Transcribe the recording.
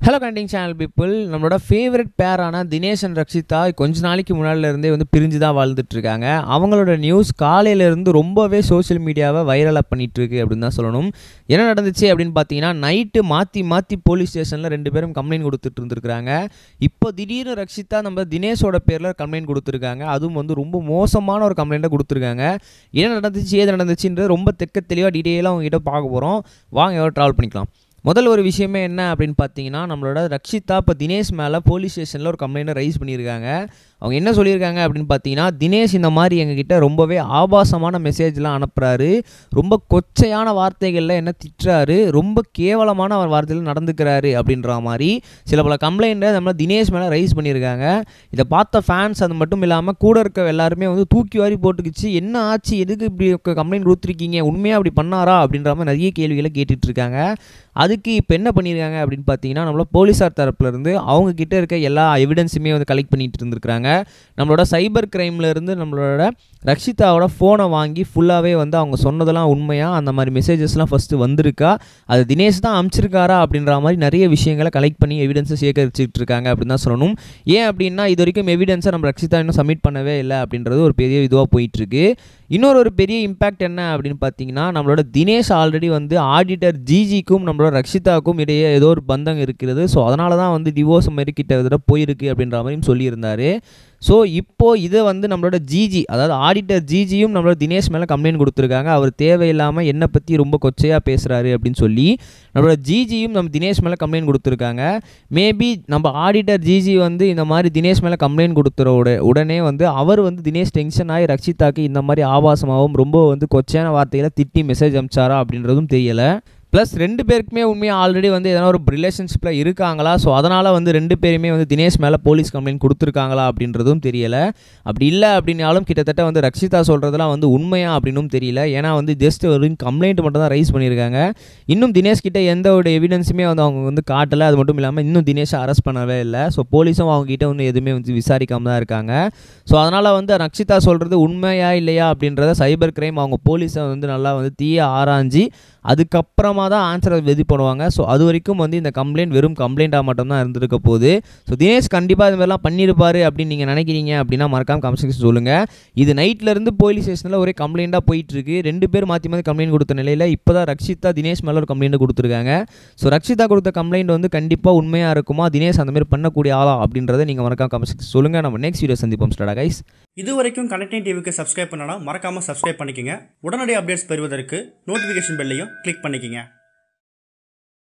hello கண்டிங் channel people நம்மளோட favourite பேரான தினேஷ் அண்ட் ரக்ஷிதா கொஞ்ச நாளைக்கு முன்னாடில இருந்தே வந்து பிரிஞ்சு தான் வாழ்ந்துட்டு இருக்காங்க அவங்களோட நியூஸ் காலையில இருந்து ரொம்பவே சோஷியல் மீடியாவை வைரலாக பண்ணிட்டு இருக்கு அப்படின்னு தான் சொல்லணும் என்ன நடந்துச்சு அப்படின்னு பார்த்தீங்கன்னா நைட்டு மாற்றி மாற்றி போலீஸ் ஸ்டேஷனில் ரெண்டு பேரும் கம்ப்ளைண்ட் கொடுத்துட்டு இருந்திருக்காங்க இப்போ திடீர்னு ரக்ஷிதா நம்ம தினேஷோட பேரில் கம்ப்ளைண்ட் கொடுத்துருக்காங்க அதுவும் வந்து ரொம்ப மோசமான ஒரு கம்ப்ளைண்ட்டை கொடுத்துருக்காங்க என்ன நடந்துச்சு ஏது நடந்துச்சுன்றது ரொம்ப தெக்க தெளிவாக டீட்டெயிலாக அவங்க கிட்ட பார்க்க போகிறோம் வாங்க எவ்வளோ ட்ராவல் பண்ணிக்கலாம் முதல் ஒரு விஷயமே என்ன அப்படின்னு பார்த்தீங்கன்னா நம்மளோட ரக்ஷிதா இப்போ தினேஷ் மேலே போலீஸ் ஸ்டேஷனில் ஒரு கம்ப்ளைண்ட்டை ரைஸ் பண்ணியிருக்காங்க அவங்க என்ன சொல்லியிருக்காங்க அப்படின்னு பார்த்தீங்கன்னா தினேஷ் இந்த மாதிரி எங்ககிட்ட ரொம்பவே ஆபாசமான மெசேஜ்லாம் அனுப்புகிறாரு ரொம்ப கொச்சையான வார்த்தைகளில் என்ன திட்டுறாரு ரொம்ப கேவலமான ஒரு வார்த்தையில் நடந்துக்கிறாரு அப்படின்ற மாதிரி சில பல கம்ப்ளைண்ட்டை நம்ம தினேஷ் மேலே ரைஸ் பண்ணியிருக்காங்க இதை பார்த்த ஃபேன்ஸ் அது மட்டும் இல்லாமல் கூட இருக்க எல்லாருமே வந்து தூக்கி வாரி போட்டுக்கிச்சு என்ன ஆச்சு எதுக்கு இப்படி கம்ப்ளைண்ட் கொடுத்துருக்கீங்க உண்மையாக அப்படி பண்ணாரா அப்படின்ற மாதிரி நிறைய கேள்விகளை கேட்டுட்டு இருக்காங்க அதுக்கு இப்போ என்ன பண்ணியிருக்காங்க அப்படின்னு பார்த்தீங்கன்னா நம்மள போலீஸார் தரப்புலேருந்து அவங்க கிட்ட இருக்க எல்லா எவிடன்ஸுமே வந்து கலெக்ட் பண்ணிட்டு இருந்திருக்காங்க நம்மளோட சைபர் இருந்து நம்மளோட ரக்ஷிதாவோட ஃபோனை வாங்கி ஃபுல்லாகவே வந்து அவங்க சொன்னதெல்லாம் உண்மையாக அந்த மாதிரி மெசேஜஸ்லாம் ஃபஸ்ட்டு வந்திருக்கா அது தினேஷ் தான் அனுப்பிச்சிருக்காரா அப்படின்ற மாதிரி நிறைய விஷயங்களை கலெக்ட் பண்ணி எவிடன்ஸை சேகரிச்சுட்டு இருக்காங்க அப்படின்னு தான் சொல்லணும் ஏன் அப்படின்னா இது வரைக்கும் எவிடன்ஸை நம்ம ரக்ஷிதா இன்னும் சப்மிட் பண்ணவே இல்லை அப்படின்றது ஒரு பெரிய இதுவாக போயிட்டுருக்கு இன்னொரு ஒரு பெரிய இம்பேக்ட் என்ன அப்படின்னு பார்த்தீங்கன்னா நம்மளோட தினேஷ் ஆல்ரெடி வந்து ஆடிட்டர் ஜிஜிக்கும் நம்மளோட ரக்ஷிதாவுக்கும் இடையே ஏதோ ஒரு பந்தம் இருக்கிறது ஸோ அதனால தான் வந்து டிவோர்ஸ் மாதிரி கிட்ட தடவை போயிருக்கு அப்படின்ற மாதிரியும் சொல்லியிருந்தாரு ஸோ இப்போது இதை வந்து நம்மளோட ஜிஜி அதாவது ஆடிட்டர் ஜிஜியும் நம்மளோட தினேஷ் மேலே கம்ப்ளைண்ட் கொடுத்துருக்காங்க அவர் தேவையில்லாமல் என்னை பற்றி ரொம்ப கொச்சையாக பேசுகிறாரு அப்படின்னு சொல்லி நம்மளோட ஜிஜியும் நம்ம தினேஷ் மேலே கம்ப்ளைண்ட் கொடுத்துருக்காங்க மேபி நம்ம ஆடிட்டர் ஜிஜி வந்து இந்த மாதிரி தினேஷ் மேலே கம்ப்ளைண்ட் கொடுத்துற உட உடனே வந்து அவர் வந்து தினேஷ் டென்ஷன் ஆகி ரக்ஷிதாக்கு இந்த மாதிரி ஆபாசமாகவும் ரொம்ப வந்து கொச்சையான வார்த்தைகளை திட்டி மெசேஜ் அனுப்பிச்சாரா அப்படின்றதும் தெரியலை ப்ளஸ் ரெண்டு பேருக்குமே உண்மையாக ஆல்ரெடி வந்து எதனா ஒரு ரிலேஷன்ஷிப்பில் இருக்காங்களா ஸோ அதனால் வந்து ரெண்டு பேருமே வந்து தினேஷ் மேலே போலீஸ் கம்ப்ளைண்ட் கொடுத்துருக்காங்களா அப்படின்றதும் தெரியலை அப்படி இல்லை அப்படின்னாலும் கிட்டத்தட்ட வந்து ரக்ஷிதா சொல்கிறதுலாம் வந்து உண்மையா அப்படின்னும் தெரியல ஏன்னா வந்து ஜஸ்ட் ஒரு கம்ப்ளைண்ட் மட்டும் தான் ரைஸ் பண்ணியிருக்காங்க இன்னும் தினேஷ் கிட்ட எந்த ஒரு எவிடன்ஸுமே வந்து அவங்க வந்து காட்டலை அது மட்டும் இல்லாமல் இன்னும் தினேஷை அரெஸ்ட் பண்ணவே இல்லை ஸோ போலீஸும் அவங்க கிட்ட வந்து எதுவுமே வந்து விசாரிக்காமல் தான் இருக்காங்க ஸோ அதனால் வந்து ரக்ஷிதா சொல்கிறது உண்மையா இல்லையா அப்படின்றத சைபர் கிரைம் அவங்க போலீஸை வந்து நல்லா வந்து தீய ஆராய்ஞ்சி அதுக்கப்புறமா தான் ஆன்சரை இது பண்ணுவாங்க ஸோ அது வரைக்கும் வந்து இந்த கம்ப்ளைண்ட் வெறும் கம்ப்ளைண்ட்டாக மட்டும்தான் இருந்திருக்க போகுது ஸோ தினேஷ் கண்டிப்பாக இது மாதிரிலாம் பண்ணியிருப்பாரு அப்படின்னு நீங்கள் நினைக்கிறீங்க அப்படின்னா மறக்காம கமெண்ட் சொல்லுங்கள் இது நைட்லேருந்து போலீஸ் ஸ்டேஷனில் ஒரே கம்ப்ளைண்ட்டாக போயிட்டுருக்கு ரெண்டு பேர் மாற்றி மாற்றி கம்ப்ளைண்ட் கொடுத்த நிலையில் இப்போ தான் ரக்ஷிதா தினேஷ் மேலே ஒரு கம்ப்ளைண்ட் கொடுத்துருக்காங்க ஸோ ரக்ஷிதா கொடுத்த கம்ப்ளைண்ட் வந்து கண்டிப்பாக உண்மையாக இருக்குமா தினேஷ் அந்த மாதிரி பண்ணக்கூடிய ஆளா அப்படின்றத நீங்கள் மறக்காம கமெண்ட் சொல்லுங்கள் நம்ம நெக்ஸ்ட் வீடியோ சந்திப்போம் ஸ்டாடா கைஸ் இது வரைக்கும் கனெக்டிங் டிவிக்கு சப்ஸ்கிரைப் பண்ணனா மறக்காம சப்ஸ்கிரைப் பண்ணிக்கங்க உடனடி அப்டேட்ஸ் பெறுவதற்கு நோட்டிஃபிகேஷன் பெல்லையும் கிளிக் பண்ணிக்கங்க